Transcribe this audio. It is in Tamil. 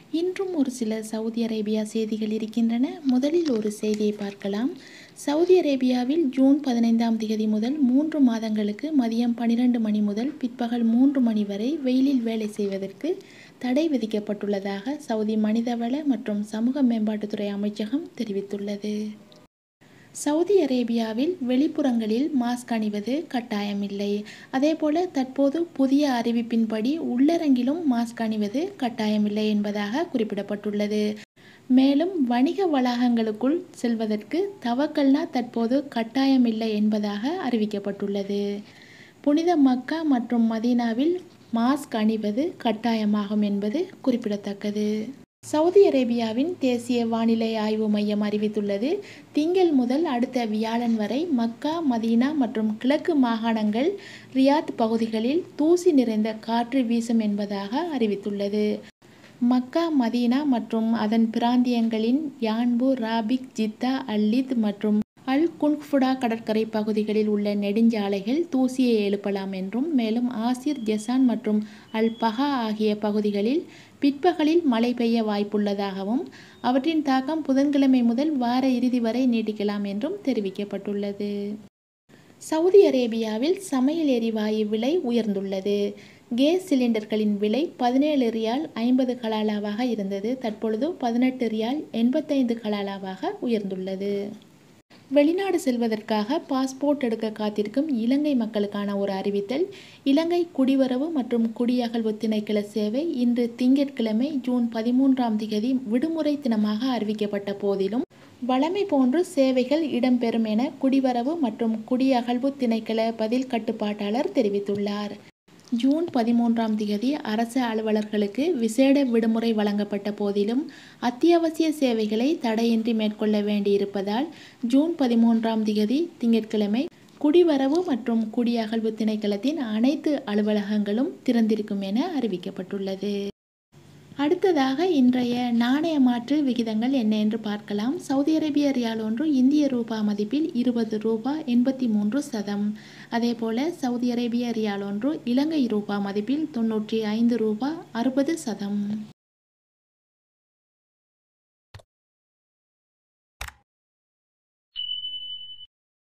இன்றும் ஒரு சில சவுதி அரேபியா செய்திகள் இருக்கின்றன முதலில் ஒரு செய்தியை பார்க்கலாம் சவுதி அரேபியாவில் ஜூன் பதினைந்தாம் தேதி முதல் மூன்று மாதங்களுக்கு மதியம் பனிரெண்டு மணி முதல் பிற்பகல் மூன்று மணி வரை வெயிலில் வேலை செய்வதற்கு தடை விதிக்கப்பட்டுள்ளதாக சவுதி மனிதவள மற்றும் சமூக மேம்பாட்டுத்துறை அமைச்சகம் தெரிவித்துள்ளது சவுதி அரேபியாவில் வெளிப்புறங்களில் மாஸ்க் அணிவது கட்டாயமில்லை அதேபோல தற்போது புதிய அறிவிப்பின்படி உள்ளரங்கிலும் மாஸ்க் அணிவது கட்டாயமில்லை என்பதாக குறிப்பிடப்பட்டுள்ளது மேலும் வணிக வளாகங்களுக்குள் செல்வதற்கு தவக்கல்னா தற்போது கட்டாயமில்லை என்பதாக அறிவிக்கப்பட்டுள்ளது புனித மக்கா மற்றும் மதீனாவில் மாஸ்க் அணிவது கட்டாயமாகும் என்பது குறிப்பிடத்தக்கது சவுதி அரேபியாவின் தேசிய வானிலை ஆய்வு மையம் அறிவித்துள்ளது திங்கள் முதல் அடுத்த வியாழன் வரை மக்கா மதீனா மற்றும் கிழக்கு மாகாணங்கள் ரியாத் பகுதிகளில் தூசி நிறைந்த காற்று வீசும் என்பதாக அறிவித்துள்ளது மக்கா மதீனா மற்றும் அதன் பிராந்தியங்களின் யான்பு ராபிக் ஜித்தா அல்லித் மற்றும் அல் குன்ஃபுடா கடற்கரை பகுதிகளில் உள்ள நெடுஞ்சாலைகள் தூசியை எழுப்பலாம் என்றும் மேலும் ஆசிர் ஜெசான் மற்றும் அல் பஹா ஆகிய பகுதிகளில் பிற்பகலில் மழை பெய்ய வாய்ப்புள்ளதாகவும் அவற்றின் தாக்கம் புதன்கிழமை முதல் வார இறுதி வரை நீடிக்கலாம் என்றும் தெரிவிக்கப்பட்டுள்ளது சவுதி அரேபியாவில் சமையல் எரிவாயு விலை உயர்ந்துள்ளது கேஸ் சிலிண்டர்களின் விலை பதினேழு ரியால் ஐம்பது கலாலாவாக இருந்தது தற்பொழுது பதினெட்டு ரியால் எண்பத்தைந்து கலாலாவாக உயர்ந்துள்ளது வெளிநாடு செல்வதற்காக பாஸ்போர்ட் எடுக்க காத்திருக்கும் இலங்கை மக்களுக்கான ஒரு அறிவித்தல் இலங்கை குடிவரவு மற்றும் குடியகல்வு திணைக்கள சேவை இன்று திங்கட்கிழமை ஜூன் பதிமூன்றாம் தேதி விடுமுறை தினமாக அறிவிக்கப்பட்ட போதிலும் வழமை போன்று சேவைகள் இடம்பெறும் என குடிவரவு மற்றும் குடியகல்வு திணைக்கள பதில் கட்டுப்பாட்டாளர் தெரிவித்துள்ளார் ஜூன் பதிமூன்றாம் தேதி அரசு அலுவலர்களுக்கு விசேட விடுமுறை வழங்கப்பட்ட போதிலும் அத்தியாவசிய சேவைகளை தடையின்றி மேற்கொள்ள வேண்டியிருப்பதால் ஜூன் பதிமூன்றாம் தேதி திங்கட்கிழமை குடிவரவு மற்றும் குடியகல்வு திணைக்களத்தின் அனைத்து அலுவலகங்களும் திறந்திருக்கும் என அறிவிக்கப்பட்டுள்ளது அடுத்ததாக இன்றைய நாணய மாற்று விகிதங்கள் என்ன என்று பார்க்கலாம் சவுதி அரேபிய ரியால் ஒன்று இந்திய ரூபா மதிப்பில் இருபது ரூபா எண்பத்தி மூன்று சதம் அதேபோல சவுதி அரேபிய ரியால் ஒன்று இலங்கை ரூபா மதிப்பில் தொன்னூற்றி ஐந்து ரூபா அறுபது சதம்